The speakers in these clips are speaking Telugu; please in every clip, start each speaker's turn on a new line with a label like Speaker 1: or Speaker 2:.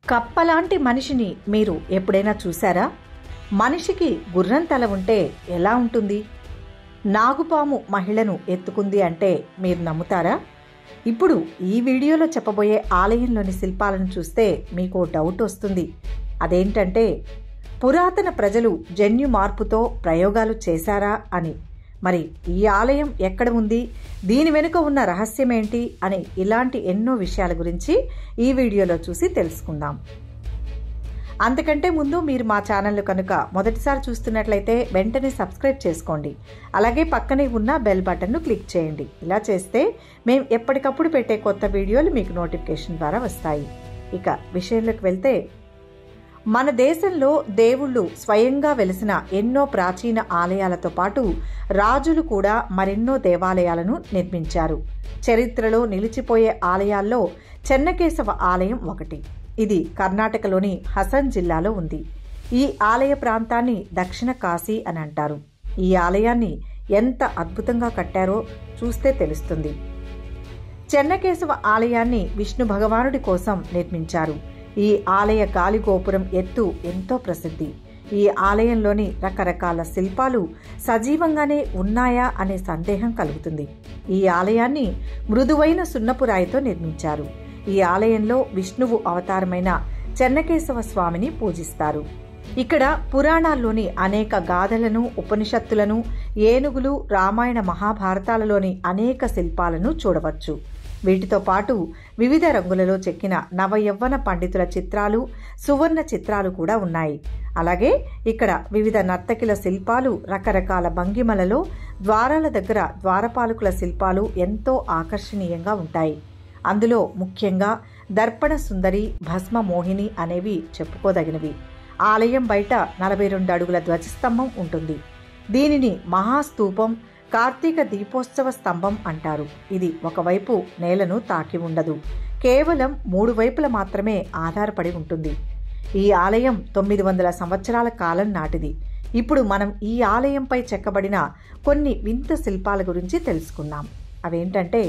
Speaker 1: కప్పలాంటి మనిషిని మీరు ఎప్పుడైనా చూశారా మనిషికి గుర్రం తల ఉంటే ఎలా ఉంటుంది నాగుపాము మహిళను ఎత్తుకుంది అంటే మీరు నమ్ముతారా ఇప్పుడు ఈ వీడియోలో చెప్పబోయే ఆలయంలోని శిల్పాలను చూస్తే మీకు డౌట్ వస్తుంది అదేంటంటే పురాతన ప్రజలు జన్యు మార్పుతో ప్రయోగాలు చేశారా అని మరి ఈ ఆలయం ఎక్కడ ఉంది దీని వెనుక ఉన్న రహస్యం ఏంటి అని ఇలాంటి ఎన్నో విషయాల గురించి ఈ వీడియోలో చూసి తెలుసుకుందాం అంతకంటే ముందు మీరు మా ఛానల్ కనుక మొదటిసారి చూస్తున్నట్లయితే వెంటనే సబ్స్క్రైబ్ చేసుకోండి అలాగే పక్కనే ఉన్న బెల్ బటన్ను క్లిక్ చేయండి ఇలా చేస్తే మేము ఎప్పటికప్పుడు పెట్టే కొత్త వీడియోలు మీకు నోటిఫికేషన్ ద్వారా వస్తాయి ఇక విషయంలోకి వెళ్తే మన దేశంలో దేవుళ్ళు స్వయంగా వెలిసిన ఎన్నో ప్రాచీన ఆలయాలతో పాటు రాజులు కూడా మరెన్నో దేవాలయాలను నిర్మించారు చరిత్రలో నిలిచిపోయే ఆలయాల్లో చెన్నకేశవ ఆలయం ఒకటి ఇది కర్ణాటకలోని హసన్ జిల్లాలో ఉంది ఈ ఆలయ ప్రాంతాన్ని దక్షిణ కాశీ అని అంటారు ఈ ఆలయాన్ని ఎంత అద్భుతంగా కట్టారో చూస్తే తెలుస్తుంది చెన్నకేశవ ఆలయాన్ని విష్ణు భగవానుడి కోసం నిర్మించారు ఈ ఆలయ గాలి గోపురం ఎత్తు ఎంతో ప్రసిద్ధి ఈ ఆలయంలోని రకరకాల శిల్పాలు సజీవంగానే ఉన్నాయా అనే సందేహం కలుగుతుంది ఈ ఆలయాన్ని మృదువైన సున్నపు రాయితో నిర్మించారు ఈ ఆలయంలో విష్ణువు అవతారమైన చెన్నకేశవ స్వామిని పూజిస్తారు ఇక్కడ పురాణాల్లోని అనేక గాథలను ఉపనిషత్తులను ఏనుగులు రామాయణ మహాభారతాలలోని అనేక శిల్పాలను చూడవచ్చు వీటితో పాటు వివిధ రంగులలో చెక్కిన నవయవ్వన పండితుల చిత్రాలు సువర్ణ చిత్రాలు కూడా ఉన్నాయి అలాగే ఇక్కడ వివిధ నర్తకిల శిల్పాలు రకరకాల భంగిమలలో ద్వారాల దగ్గర ద్వారపాలకుల శిల్పాలు ఎంతో ఆకర్షణీయంగా ఉంటాయి అందులో ముఖ్యంగా దర్పణ సుందరి భస్మ మోహిని అనేవి చెప్పుకోదగినవి ఆలయం బయట నలభై రెండు అడుగుల ధ్వజస్తంభం ఉంటుంది దీనిని మహాస్తూపం కార్తీక దీపోత్సవ స్తంభం అంటారు ఇది ఒకవైపు నేలను తాకి ఉండదు కేవలం మూడు వైపుల మాత్రమే ఆధారపడి ఉంటుంది ఈ ఆలయం తొమ్మిది వందల సంవత్సరాల కాలం నాటిది ఇప్పుడు మనం ఈ ఆలయంపై చెక్కబడిన కొన్ని వింత శిల్పాల గురించి తెలుసుకుందాం అవేంటంటే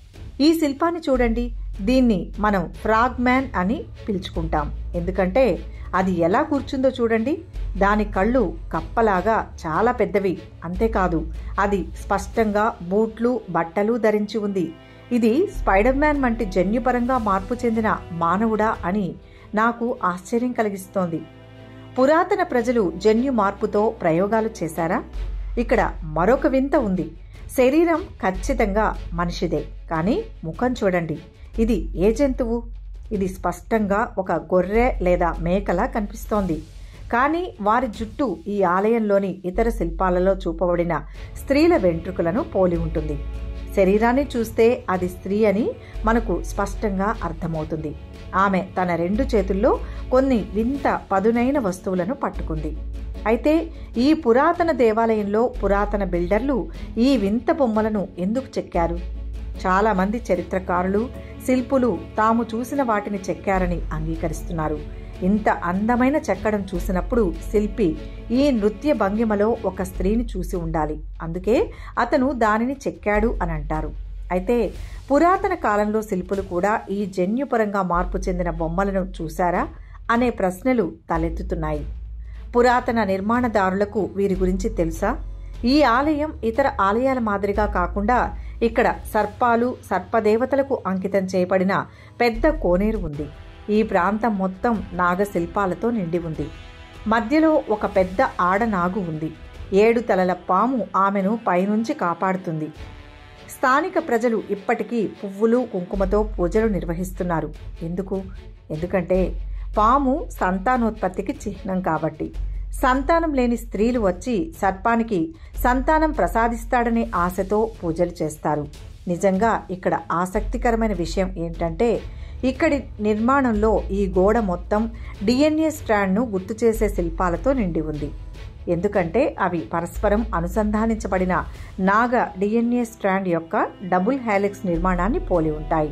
Speaker 1: ఈ శిల్పాన్ని చూడండి దీన్ని మనం ఫ్రాగ్ మ్యాన్ అని పిలుచుకుంటాం ఎందుకంటే అది ఎలా కూర్చుందో చూడండి దాని కళ్ళు కప్పలాగా చాలా పెద్దవి అంతేకాదు అది స్పష్టంగా బూట్లు బట్టలు ధరించి ఉంది ఇది స్పైడర్ మ్యాన్ వంటి జన్యుపరంగా మార్పు చెందిన మానవుడా అని నాకు ఆశ్చర్యం కలిగిస్తోంది పురాతన ప్రజలు జన్యు మార్పుతో ప్రయోగాలు చేశారా ఇక్కడ మరొక వింత ఉంది శరీరం ఖచ్చితంగా మనిషిదే కానీ ముఖం చూడండి ఇది ఏ జంతువు ఇది స్పష్టంగా ఒక గొర్రె లేదా మేకలా కనిపిస్తోంది కానీ వారి జుట్టు ఈ ఆలయంలోని ఇతర శిల్పాలలో చూపబడిన స్త్రీల వెంట్రుకలను పోలి ఉంటుంది శరీరాన్ని చూస్తే అది స్త్రీ అని మనకు స్పష్టంగా అర్థమవుతుంది ఆమె తన రెండు చేతుల్లో కొన్ని వింత పదునైన వస్తువులను పట్టుకుంది అయితే ఈ పురాతన దేవాలయంలో పురాతన బిల్డర్లు ఈ వింత బొమ్మలను ఎందుకు చెక్కారు చాలామంది చరిత్రకారులు శిల్పులు తాము చూసిన వాటిని చెక్కారని అంగీకరిస్తున్నారు ఇంత అందమైన చెక్కడం చూసినప్పుడు శిల్పి ఈ నృత్య భంగిమలో ఒక స్త్రీని చూసి ఉండాలి అందుకే అతను దానిని చెక్కాడు అని అంటారు అయితే పురాతన కాలంలో శిల్పులు కూడా ఈ జన్యుపరంగా మార్పు చెందిన బొమ్మలను చూశారా అనే ప్రశ్నలు తలెత్తుతున్నాయి పురాతన నిర్మాణదారులకు వీరి గురించి తెలుసా ఈ ఆలయం ఇతర ఆలయాల మాదిరిగా కాకుండా ఇక్కడ సర్పాలు సర్పదేవతలకు అంకితం చేయబడిన పెద్ద కోనేరు ఉంది ఈ ప్రాంతం మొత్తం నాగశిల్పాలతో నిండి ఉంది మధ్యలో ఒక పెద్ద ఆడనాగు ఉంది ఏడు తలల పాము ఆమెను పైనుంచి కాపాడుతుంది స్థానిక ప్రజలు ఇప్పటికీ పువ్వులు కుంకుమతో పూజలు నిర్వహిస్తున్నారు ఎందుకు ఎందుకంటే పాము సంతానోత్పత్తికి చిహ్నం కాబట్టి సంతానం లేని స్త్రీలు వచ్చి సర్పానికి సంతానం ప్రసాదిస్తాడనే ఆశతో పూజలు చేస్తారు నిజంగా ఇక్కడ ఆసక్తికరమైన విషయం ఏంటంటే ఇక్కడి నిర్మాణంలో ఈ గోడ మొత్తం డిఎన్ఏ స్ట్రాండ్ను గుర్తు చేసే శిల్పాలతో నిండి ఉంది ఎందుకంటే అవి పరస్పరం అనుసంధానించబడిన నాగ డిఎన్ఏ స్ట్రాండ్ యొక్క డబుల్ హ్యాలిక్స్ నిర్మాణాన్ని పోలి ఉంటాయి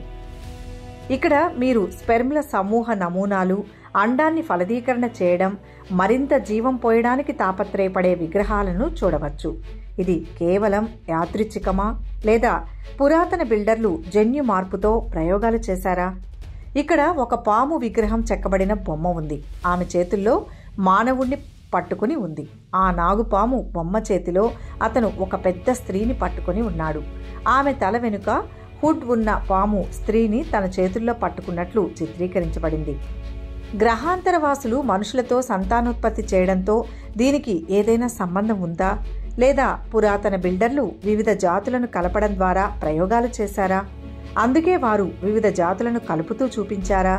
Speaker 1: ఇక్కడ మీరు స్పెర్మ్ల సమూహ నమూనాలు అండాన్ని ఫలదీకరణ చేయడం మరింత జీవం పోయడానికి తాపత్రయపడే విగ్రహాలను చూడవచ్చు ఇది కేవలం యాదృచ్ఛికమా లేదా పురాతన బిల్డర్లు జన్యు మార్పుతో ప్రయోగాలు చేశారా ఇక్కడ ఒక పాము విగ్రహం చెక్కబడిన బొమ్మ ఉంది ఆమె చేతుల్లో మానవుణ్ణి పట్టుకుని ఉంది ఆ నాగుపాము బొమ్మ చేతిలో అతను ఒక పెద్ద స్త్రీని పట్టుకుని ఉన్నాడు ఆమె తల వెనుక హుడ్ ఉన్న పాము స్త్రీని తన చేతుల్లో పట్టుకున్నట్లు చిత్రీకరించబడింది గ్రహాంతరవాసులు మనుషులతో సంతానోత్పత్తి చేయడంతో దీనికి ఏదైనా సంబంధం ఉందా లేదా పురాతన బిల్డర్లు వివిధ జాతులను కలపడం ద్వారా ప్రయోగాలు చేశారా అందుకే వారు వివిధ జాతులను కలుపుతూ చూపించారా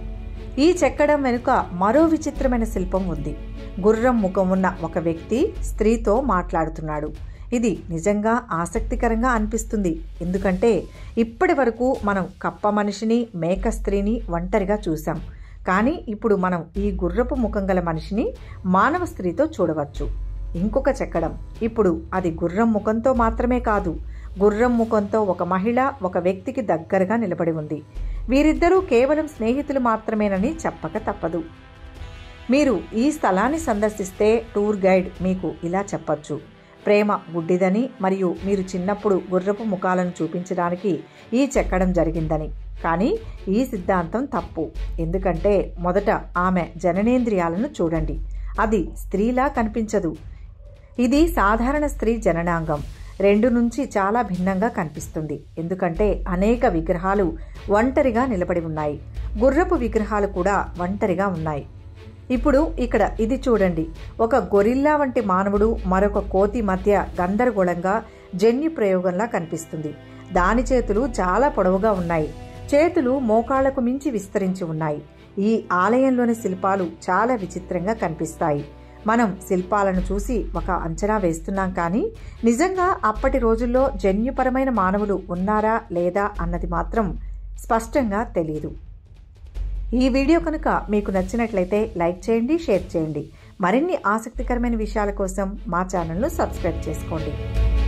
Speaker 1: ఈ చెక్కడం వెనుక మరో విచిత్రమైన శిల్పం ఉంది గుర్రం ముఖం ఉన్న ఒక వ్యక్తి స్త్రీతో మాట్లాడుతున్నాడు ఇది నిజంగా ఆసక్తికరంగా అనిపిస్తుంది ఎందుకంటే ఇప్పటి వరకు మనం కప్ప మనిషిని మేక స్త్రీని ఒంటరిగా చూసాం కానీ ఇప్పుడు మనం ఈ గుర్రపు ముఖం గల మనిషిని మానవ స్త్రీతో చూడవచ్చు ఇంకొక చెక్కడం ఇప్పుడు అది గుర్రం ముఖంతో మాత్రమే కాదు గుర్రం ముఖంతో ఒక మహిళ ఒక వ్యక్తికి దగ్గరగా నిలబడి ఉంది వీరిద్దరూ కేవలం స్నేహితులు మాత్రమేనని చెప్పక తప్పదు మీరు ఈ స్థలాన్ని సందర్శిస్తే టూర్ గైడ్ మీకు ఇలా చెప్పొచ్చు ప్రేమ గుడ్డిదని మరియు మీరు చిన్నప్పుడు గుర్రపు ముఖాలను చూపించడానికి ఈ చెక్కడం జరిగిందని కానీ ఈ సిద్ధాంతం తప్పు ఎందుకంటే మొదట ఆమె జననేంద్రియాలను చూడండి అది స్త్రీలా కనిపించదు ఇది సాధారణ స్త్రీ జననాంగం రెండు నుంచి చాలా భిన్నంగా కనిపిస్తుంది ఎందుకంటే అనేక విగ్రహాలు ఒంటరిగా నిలబడి ఉన్నాయి గుర్రపు విగ్రహాలు కూడా ఒంటరిగా ఉన్నాయి ఇప్పుడు ఇక్కడ ఇది చూడండి ఒక గొరిల్లా వంటి మానవుడు మరొక కోతి మధ్య గందరగోళంగా జన్యు ప్రయోగంలా కనిపిస్తుంది దాని చేతులు చాలా పొడవుగా ఉన్నాయి చేతులు మోకాళ్లకు మించి విస్తరించి ఉన్నాయి ఈ ఆలయంలోని శిల్పాలు చాలా విచిత్రంగా కనిపిస్తాయి మనం శిల్పాలను చూసి ఒక అంచనా వేస్తున్నాం కానీ నిజంగా అప్పటి రోజుల్లో జన్యుపరమైన మానవులు ఉన్నారా లేదా అన్నది మాత్రం స్పష్టంగా తెలియదు ఈ వీడియో కనుక మీకు నచ్చినట్లయితే లైక్ చేయండి షేర్ చేయండి మరిన్ని ఆసక్తికరమైన విషయాల కోసం మా ఛానల్ను సబ్స్క్రైబ్ చేసుకోండి